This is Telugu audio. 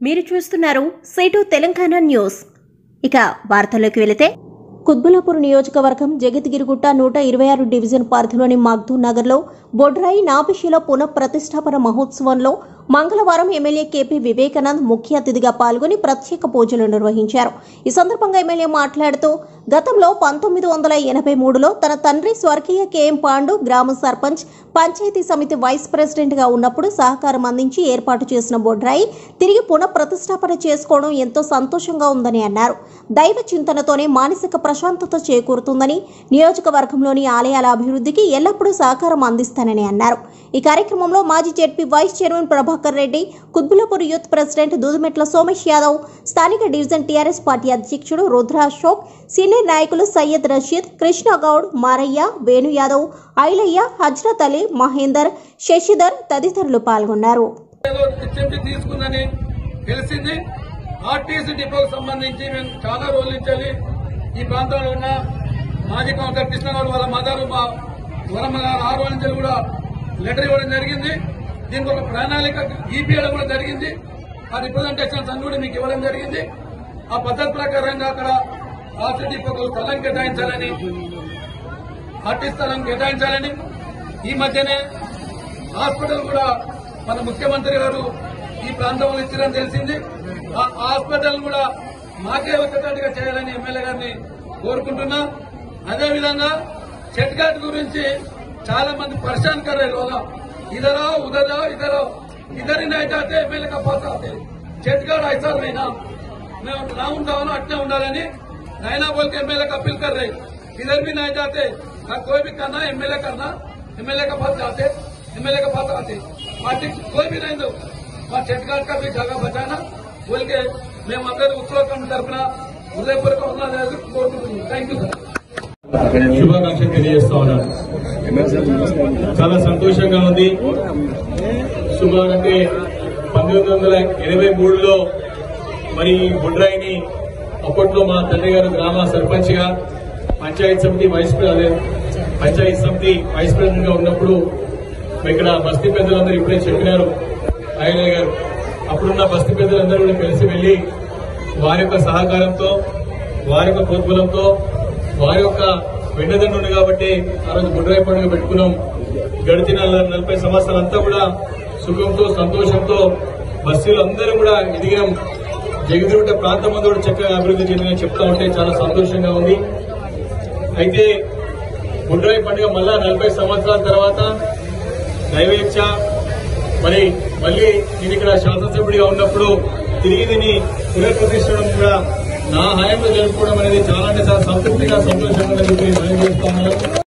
మీరు చూస్తున్నారు సేటు తెలంగాణ న్యూస్ ఇక వార్తల్లోకి వెళితే కుత్బులాపూర్ నియోజకవర్గం జగద్గిరిగుట్ట నూట ఇరవై ఆరు డివిజన్ పరిధిలోని మగ్దూర్ నగర్లో బొడ్రాయి నాభిశిల పునఃప్రతిష్టాపన మహోత్సవంలో మంగళవారం ఎమ్మెల్యే కేపీ వివేకానంద్ ముఖ్య అతిథిగా పాల్గొని ప్రత్యేక పూజలు నిర్వహించారు ఈ సందర్భంగా ఎమ్మెల్యే మాట్లాడుతూ గతంలో పంతొమ్మిది వందల ఎనభై మూడులో తన తండ్రి స్వర్గీయ కేఎం పాండు గ్రామ సర్పంచ్ పంచాయతీ సమితి వైస్ ప్రెసిడెంట్ గా ఉన్నప్పుడు సహకారం అందించి ఏర్పాటు చేసిన బొడ్రాయి తిరిగి పునఃప్రతిష్టాపన చేసుకోవడం ఎంతో సంతోషంగా ఉందని అన్నారు దైవ చింతనతోనే మానసిక ప్రశాంతత చేకూరుతుందని నియోజకవర్గంలోని ఆలయాల అభివృద్ధికి ఎల్లప్పుడూ సహకారం అందిస్తానని అన్నారు ఈ కార్యక్రమంలో మాజీ ZP vice chairman Prabhakar Reddy Quthbullapur youth president Dudumetla Somesh Yadav స్థానిక డివిజన్ టీఆర్ఎస్ పార్టీ అధ్యక్షుడు రుద్ర అశోక్ సీనియర్ నాయకులు సయ్యద్ రషీద్ కృష్ణ గౌడ్ మారయ్య వేణు యాదవ్ ఐలయ్య హజ్రత్ అలీ మహేందర్ శశిధర్ తదితరులు పాల్గొన్నారు ఏదో ఇచ్చింది తీసుకుందని తెలిసింది ఆర్టీసీ డిపోకు సంబంధించి మేము చాలా రోజుల నుంచి ఈ ప్రాంతంలో ఉన్న మాజీ కౌన్సిలర్ కృష్ణగౌడ్ వాళ్ళ మదర్ మా వరమ్మ గారు ఆ రోజు నుంచి కూడా లెటర్ ఇవ్వడం జరిగింది దీనికి ఒక ప్రణాళిక ఈపీయడం కూడా జరిగింది ఆ రిప్రజెంటేషన్స్ అన్ని కూడా మీకు ఇవ్వడం జరిగింది ఆ పద్ధతి ప్రకారంగా అక్కడ ఆర్టీ డిపోకు స్థలం కేటాయించాలని ఆర్టీ స్థలం కేటాయించాలని ఈ మధ్యనే హాస్పిటల్ కూడా మన ముఖ్యమంత్రి గారు ఈ ప్రాంతంలో ఇచ్చారని తెలిసింది ఆ హాస్పిటల్ కూడా మాకే వచ్చేటట్టుగా చేయాలని ఎమ్మెల్యే గారిని కోరుకుంటున్నా అదేవిధంగా చెట్ఘాట్ గురించి చాలా మంది పరిశాన్ కర్ रहे लोग इधर आओ उधर जाओ इधर आओ इधर ही नहीं जाते एमएलए का पास आते చెట్ఘాట్ ఐసా रहना మేము నా ఉంటామో అట్నే ఉండాలని నైనా बोल के एमएलए का अपील कर रहे इधर भी नहीं जाते ना कोई भी करना एमएलए करना एमएलए का पास जाते एमएलए का पास आते पार्टी कोई भी नहीं दो మా చెట్ఘాట్ का भी जगह बचाना बोल के మేము అందరూ ఉత్తరాఖండ్ తరఫున హృదయపూర్వక వందనాలు కోరుకుంటున్నాం థ్యాంక్ యూ సార్ శుభాకాంక్షలు తెలియజేస్తా ఉన్నాను చాలా సంతోషంగా ఉంది సుమారు అంటే పంతొమ్మిది వందల ఎనభై మూడులో మరి బుడ్రాయిని అప్పట్లో మా తండ్రి గారు గ్రామ సర్పంచ్ గా పంచాయత్ సమితి వైస్ ప్రె- అదే పంచాయత్ సమితి వైస్ ప్రెసిడెంట్ గా ఉన్నప్పుడు ఇక్కడ బస్తీ పెద్దలందరూ ఇప్పుడే చెప్పినారు ఆయన గారు అప్పుడున్న బస్తీ పెద్దలందరూ కూడా కలిసి వెళ్లి వారి యొక్క సహకారంతో వారి యొక్క ప్రోద్బలంతో వారి యొక్క వెండదండు కాబట్టి ఆ రోజు బుడ్రాయి పండుగ పెట్టుకున్నాం గడిచిన నలభై సంవత్సరాలంతా కూడా సుఖంతో సంతోషంతో బస్తీలు అందరూ కూడా ఎదిగినాం జగదిగుట్ట ప్రాంతం అంతా కూడా చక్కగా అభివృద్ధి చెందిన చెప్తా ఉంటే చాలా సంతోషంగా ఉంది అయితే బుడ్రాయి పండుగ మళ్ళా నలభై సంవత్సరాల తర్వాత దైవేచ్ఛ మరి మళ్ళీ నేను ఇక్కడ శాసనసభ్యుడిగా ఉన్నప్పుడు తిరిగి దీన్ని పునఃప్రతిష్టడం కూడా నా హయాంలో జరుపుకోవడం అనేది చాలా అంటే చాలా సంతృప్తిగా సంతోషంగా ఉందని చెప్పి నేను చేస్తున్నాను